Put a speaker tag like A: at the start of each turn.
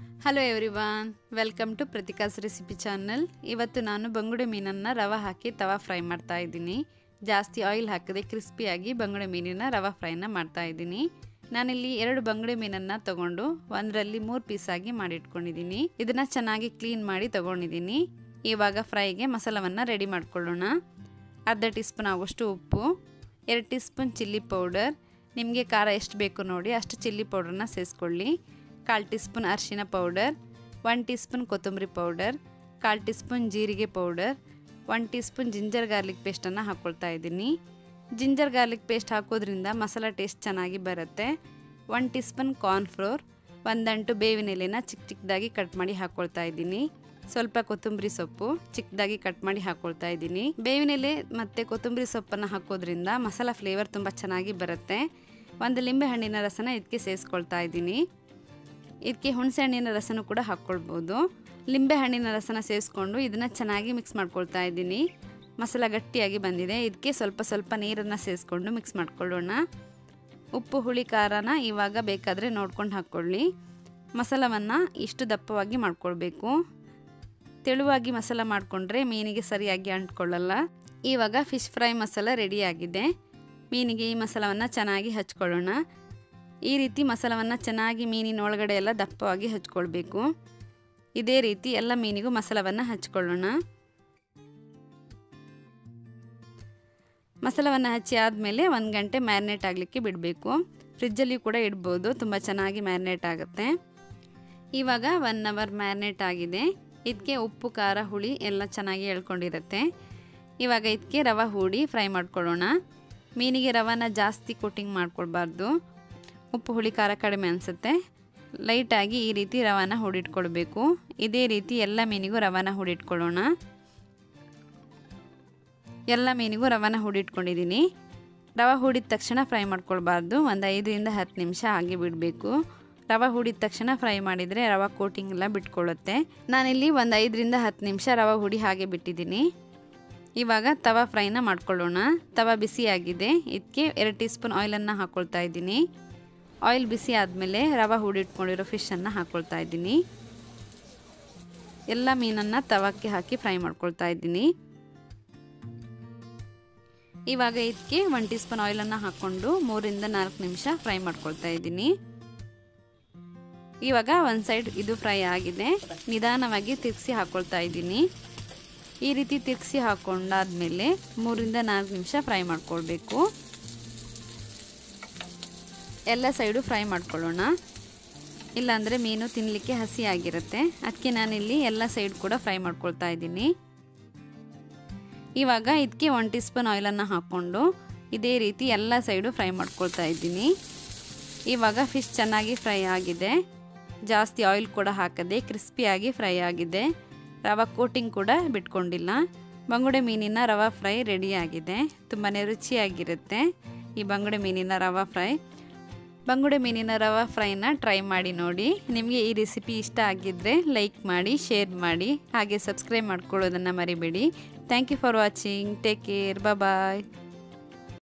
A: hello everyone welcome to Pratika's recipe channel ಇವತ್ತು ನಾನು ಬಂಗುಡೆ ಮೀನನ್ನು ರವೆ ಹಾಕಿ ತವಾ ಫ್ರೈ ಮಾಡ್ತಾ ಇದ್ದೀನಿ ಜಾಸ್ತಿ ಆಯಿಲ್ ಹಾಕದೆ ಕ್ರಿಸ್ಪಿಯಾಗಿ ಬಂಗುಡೆ ಮೀನಿನ ರವೆ ಫ್ರೈನ ಮಾಡ್ತಾ ಇದ್ದೀನಿ ನಾನಿಲ್ಲಿ ಎರಡು ಬಂಗುಡೆ ಮೀನನ್ನು ತಗೊಂಡು ಒಂದರಲ್ಲಿ ಮೂರು ಪೀಸಾಗಿ ಮಾಡಿಟ್ಕೊಂಡಿದ್ದೀನಿ ಇದನ್ನು ಚೆನ್ನಾಗಿ ಕ್ಲೀನ್ ಮಾಡಿ ತಗೊಂಡಿದ್ದೀನಿ ಇವಾಗ ಫ್ರೈಗೆ ಮಸಾಲವನ್ನು ರೆಡಿ ಮಾಡ್ಕೊಳ್ಳೋಣ ಅರ್ಧ ಟೀ ಸ್ಪೂನ್ ಆಗುವಷ್ಟು ಉಪ್ಪು ಎರಡು ಟೀ ಸ್ಪೂನ್ ಚಿಲ್ಲಿ ಪೌಡರ್ ನಿಮಗೆ ಖಾರ ಎಷ್ಟು ಬೇಕು ನೋಡಿ ಅಷ್ಟು ಚಿಲ್ಲಿ ಪೌಡ್ರನ್ನ ಸೇರಿಸ್ಕೊಳ್ಳಿ ಕಾಲು ಟೀ ಸ್ಪೂನ್ ಅರಿಶಿನ ಪೌಡರ್ ಒನ್ ಟೀ ಸ್ಪೂನ್ ಕೊತ್ತಂಬರಿ ಪೌಡರ್ ಕಾಲು ಟೀ ಸ್ಪೂನ್ ಜೀರಿಗೆ powder one teaspoon ginger garlic ಪೇಸ್ಟನ್ನು ಹಾಕ್ಕೊಳ್ತಾ ಇದ್ದೀನಿ ಜಿಂಜರ್ ಗಾರ್ಲಿಕ್ ಪೇಸ್ಟ್ ಹಾಕೋದ್ರಿಂದ ಮಸಾಲ ಟೇಸ್ಟ್ ಚೆನ್ನಾಗಿ ಬರುತ್ತೆ ಒನ್ ಟೀ ಸ್ಪೂನ್ ಕಾರ್ನ್ಫ್ಲೋರ್ ಒಂದಂಟು ಬೇವಿನ ಎಲೆನ ಚಿಕ್ಕ ಚಿಕ್ಕದಾಗಿ ಕಟ್ ಮಾಡಿ ಹಾಕ್ಕೊಳ್ತಾ ಇದ್ದೀನಿ ಸ್ವಲ್ಪ ಕೊತ್ತಂಬರಿ ಸೊಪ್ಪು ಚಿಕ್ಕದಾಗಿ ಕಟ್ ಮಾಡಿ ಹಾಕ್ಕೊಳ್ತಾ ಇದ್ದೀನಿ ಬೇವಿನ ಎಲೆ ಮತ್ತು ಕೊತ್ತಂಬರಿ ಸೊಪ್ಪನ್ನು ಹಾಕೋದ್ರಿಂದ ಮಸಾಲ ಫ್ಲೇವರ್ ತುಂಬ ಚೆನ್ನಾಗಿ ಬರುತ್ತೆ ಒಂದು ಲಿಂಬೆ ಹಣ್ಣಿನ ರಸನ ಇದಕ್ಕೆ ಸೇರಿಸ್ಕೊಳ್ತಾ ಇದ್ದೀನಿ ಇದಕ್ಕೆ ಹುಣಸೆ ಹಣ್ಣಿನ ರಸನೂ ಕೂಡ ಹಾಕ್ಕೊಳ್ಬೋದು ಲಿಂಬೆ ಹಣ್ಣಿನ ರಸನ ಸೇರಿಸ್ಕೊಂಡು ಇದನ್ನು ಚೆನ್ನಾಗಿ ಮಿಕ್ಸ್ ಮಾಡ್ಕೊಳ್ತಾ ಇದ್ದೀನಿ ಮಸಾಲ ಗಟ್ಟಿಯಾಗಿ ಬಂದಿದೆ ಇದಕ್ಕೆ ಸ್ವಲ್ಪ ಸ್ವಲ್ಪ ನೀರನ್ನು ಸೇರಿಸ್ಕೊಂಡು ಮಿಕ್ಸ್ ಮಾಡ್ಕೊಳ್ಳೋಣ ಉಪ್ಪು ಹುಳಿ ಖಾರನ ಇವಾಗ ಬೇಕಾದರೆ ನೋಡ್ಕೊಂಡು ಹಾಕ್ಕೊಳ್ಳಿ ಮಸಾಲವನ್ನು ಇಷ್ಟು ದಪ್ಪವಾಗಿ ಮಾಡ್ಕೊಳ್ಬೇಕು ತೆಳುವಾಗಿ ಮಸಾಲ ಮಾಡಿಕೊಂಡ್ರೆ ಮೀನಿಗೆ ಸರಿಯಾಗಿ ಅಂಟ್ಕೊಳ್ಳಲ್ಲ ಇವಾಗ ಫಿಶ್ ಫ್ರೈ ಮಸಾಲ ರೆಡಿಯಾಗಿದೆ ಮೀನಿಗೆ ಈ ಮಸಾಲವನ್ನು ಚೆನ್ನಾಗಿ ಹಚ್ಕೊಳ್ಳೋಣ ಈ ರೀತಿ ಮಸಾಲವನ್ನು ಚೆನ್ನಾಗಿ ಮೀನಿನ ಒಳಗಡೆ ಎಲ್ಲ ದಪ್ಪವಾಗಿ ಹಚ್ಕೊಳ್ಬೇಕು ಇದೇ ರೀತಿ ಎಲ್ಲ ಮೀನಿಗೂ ಮಸಾಲವನ್ನು ಹಚ್ಕೊಳ್ಳೋಣ ಮಸಾಲವನ್ನು ಹಚ್ಚಿ ಆದಮೇಲೆ ಒಂದು ಗಂಟೆ ಮ್ಯಾರಿನೇಟ್ ಆಗಲಿಕ್ಕೆ ಬಿಡಬೇಕು ಫ್ರಿಜ್ಜಲ್ಲಿ ಕೂಡ ಇಡ್ಬೋದು ತುಂಬ ಚೆನ್ನಾಗಿ ಮ್ಯಾರಿನೇಟ್ ಆಗುತ್ತೆ ಇವಾಗ ಒನ್ ಅವರ್ ಮ್ಯಾರಿನೇಟ್ ಆಗಿದೆ ಇದಕ್ಕೆ ಉಪ್ಪು ಖಾರ ಹುಳಿ ಎಲ್ಲ ಚೆನ್ನಾಗಿ ಎಳ್ಕೊಂಡಿರುತ್ತೆ ಇವಾಗ ಇದಕ್ಕೆ ರವೆ ಹೂಡಿ ಫ್ರೈ ಮಾಡ್ಕೊಳ್ಳೋಣ ಮೀನಿಗೆ ರವನ ಜಾಸ್ತಿ ಕೋಟಿಂಗ್ ಮಾಡ್ಕೊಳ್ಬಾರ್ದು ಉಪ್ಪು ಹುಳಿ ಖಾರ ಕಡಿಮೆ ಅನಿಸುತ್ತೆ ಲೈಟಾಗಿ ಈ ರೀತಿ ರವಾನ ಹೂಡಿಟ್ಕೊಳ್ಬೇಕು ಇದೇ ರೀತಿ ಎಲ್ಲ ಮೀನಿಗೂ ರವಾನ ಹೂಡಿಟ್ಕೊಳ್ಳೋಣ ಎಲ್ಲ ಮೀನಿಗೂ ರವಾನ ಹೂಡಿಟ್ಕೊಂಡಿದ್ದೀನಿ ರವೆ ಹೂಡಿದ ತಕ್ಷಣ ಫ್ರೈ ಮಾಡ್ಕೊಳ್ಬಾರ್ದು ಒಂದು ಐದರಿಂದ ಹತ್ತು ನಿಮಿಷ ಹಾಗೆ ಬಿಡಬೇಕು ರವೆ ಹೂಡಿದ ತಕ್ಷಣ ಫ್ರೈ ಮಾಡಿದರೆ ರವೆ ಕೋಟಿಂಗ್ ಎಲ್ಲ ಬಿಟ್ಕೊಳ್ಳುತ್ತೆ ನಾನಿಲ್ಲಿ ಒಂದು ಐದರಿಂದ ಹತ್ತು ನಿಮಿಷ ರವೆ ಹುಡಿ ಹಾಗೆ ಬಿಟ್ಟಿದ್ದೀನಿ ಇವಾಗ ತವಾ ಫ್ರೈನ ಮಾಡ್ಕೊಳ್ಳೋಣ ತವಾ ಬಿಸಿಯಾಗಿದೆ ಇದಕ್ಕೆ ಎರಡು ಟೀ ಸ್ಪೂನ್ ಆಯಿಲನ್ನು ಹಾಕ್ಕೊಳ್ತಾ ಇದ್ದೀನಿ ಆಯಿಲ್ ಬಿಸಿ ಆದಮೇಲೆ ರವೆ ಹೂಡಿಟ್ಕೊಂಡಿರೋ ಫಿಶನ್ನು ಹಾಕ್ಕೊಳ್ತಾ ಇದ್ದೀನಿ ಎಲ್ಲ ಮೀನನ್ನು ತವಕ್ಕೆ ಹಾಕಿ ಫ್ರೈ ಮಾಡ್ಕೊಳ್ತಾ ಇದ್ದೀನಿ ಇವಾಗ ಇದಕ್ಕೆ ಒನ್ ಟೀ ಸ್ಪೂನ್ ಆಯಿಲನ್ನು ಹಾಕ್ಕೊಂಡು ಮೂರಿಂದ ನಾಲ್ಕು ನಿಮಿಷ ಫ್ರೈ ಮಾಡ್ಕೊಳ್ತಾ ಇದ್ದೀನಿ ಇವಾಗ ಒಂದು ಸೈಡ್ ಇದು ಫ್ರೈ ಆಗಿದೆ ನಿಧಾನವಾಗಿ ತಿರ್ಗಿಸಿ ಹಾಕ್ಕೊಳ್ತಾ ಇದ್ದೀನಿ ಈ ರೀತಿ ತಿರ್ಗಿಸಿ ಹಾಕ್ಕೊಂಡಾದ್ಮೇಲೆ ಮೂರಿಂದ ನಾಲ್ಕು ನಿಮಿಷ ಫ್ರೈ ಮಾಡ್ಕೊಳ್ಬೇಕು ಎಲ್ಲ ಸೈಡು ಫ್ರೈ ಮಾಡ್ಕೊಳ್ಳೋಣ ಇಲ್ಲಾಂದರೆ ಮೀನು ತಿನ್ನಲಿಕ್ಕೆ ಹಸಿ ಆಗಿರುತ್ತೆ ಅದಕ್ಕೆ ನಾನಿಲ್ಲಿ ಎಲ್ಲ ಸೈಡ್ ಕೂಡ ಫ್ರೈ ಮಾಡ್ಕೊಳ್ತಾ ಇದ್ದೀನಿ ಇವಾಗ ಇದಕ್ಕೆ ಒನ್ ಟೀ ಸ್ಪೂನ್ ಆಯಿಲನ್ನು ಹಾಕ್ಕೊಂಡು ಇದೇ ರೀತಿ ಎಲ್ಲ ಸೈಡು ಫ್ರೈ ಮಾಡ್ಕೊಳ್ತಾ ಇದ್ದೀನಿ ಇವಾಗ ಫಿಶ್ ಚೆನ್ನಾಗಿ ಫ್ರೈ ಆಗಿದೆ ಜಾಸ್ತಿ ಆಯಿಲ್ ಕೂಡ ಹಾಕದೆ ಕ್ರಿಸ್ಪಿಯಾಗಿ ಫ್ರೈ ಆಗಿದೆ ರವೆ ಕೋಟಿಂಗ್ ಕೂಡ ಬಿಟ್ಕೊಂಡಿಲ್ಲ ಬಂಗುಡೆ ಮೀನಿನ ರವೆ ಫ್ರೈ ರೆಡಿಯಾಗಿದೆ ತುಂಬಾ ರುಚಿಯಾಗಿರುತ್ತೆ ಈ ಬಂಗುಡೆ ಮೀನಿನ ರವೆ ಫ್ರೈ ಬಂಗುಡೆ ಮೀನಿನ ರವೆ ಫ್ರೈನ ಟ್ರೈ ಮಾಡಿ ನೋಡಿ ನಿಮಗೆ ಈ ರೆಸಿಪಿ ಇಷ್ಟ ಆಗಿದ್ದರೆ ಲೈಕ್ ಮಾಡಿ ಶೇರ್ ಮಾಡಿ ಹಾಗೆ ಸಬ್ಸ್ಕ್ರೈಬ್ ಮಾಡ್ಕೊಳ್ಳೋದನ್ನು ಮರಿಬೇಡಿ thank you for watching take care bye